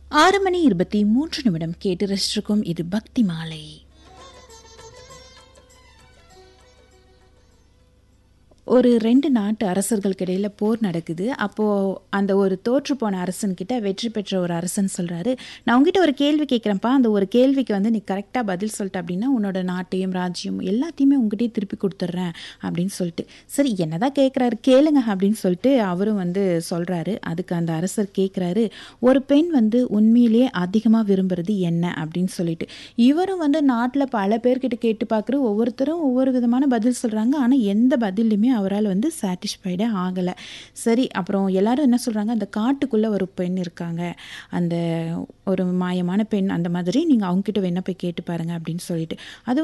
ஆறு மணி இருபத்தி மூன்று நிமிடம் கேட்டு ரசிச்சிருக்கோம் இது பக்தி மாலை ஒரு ரெண்டு நாட்டு அரசர்களுக்கு இடையில போர் நடக்குது அப்போது அந்த ஒரு தோற்று போன அரசன்கிட்ட வெற்றி பெற்ற ஒரு அரசன் சொல்கிறாரு நான் உங்ககிட்ட ஒரு கேள்வி கேட்குறேன்ப்பா அந்த ஒரு கேள்விக்கு வந்து நீ கரெக்டாக பதில் சொல்லிட்ட அப்படின்னா உன்னோட நாட்டையும் ராஜ்யம் எல்லாத்தையுமே உங்ககிட்டயே திருப்பி கொடுத்துட்றேன் அப்படின்னு சொல்லிட்டு சரி என்னதான் கேட்குறாரு கேளுங்க அப்படின்னு சொல்லிட்டு அவரும் வந்து சொல்கிறாரு அதுக்கு அந்த அரசர் கேட்குறாரு ஒரு பெண் வந்து உண்மையிலேயே அதிகமாக விரும்புறது என்ன அப்படின்னு சொல்லிட்டு இவரும் வந்து நாட்டில் பல பேர்கிட்ட கேட்டு பார்க்குற ஒவ்வொருத்தரும் ஒவ்வொரு விதமான பதில் சொல்கிறாங்க ஆனால் எந்த பதிலையுமே அவரால் வந்து சாட்டிஸ்ஃபைடே ஆகலை சரி அப்புறம் எல்லாரும் என்ன சொல்கிறாங்க அந்த காட்டுக்குள்ளே ஒரு பெண் இருக்காங்க அந்த ஒரு மாயமான பெண் அந்த மாதிரி நீங்கள் அவங்ககிட்ட வேணா போய் கேட்டு பாருங்க அப்படின்னு சொல்லிட்டு அது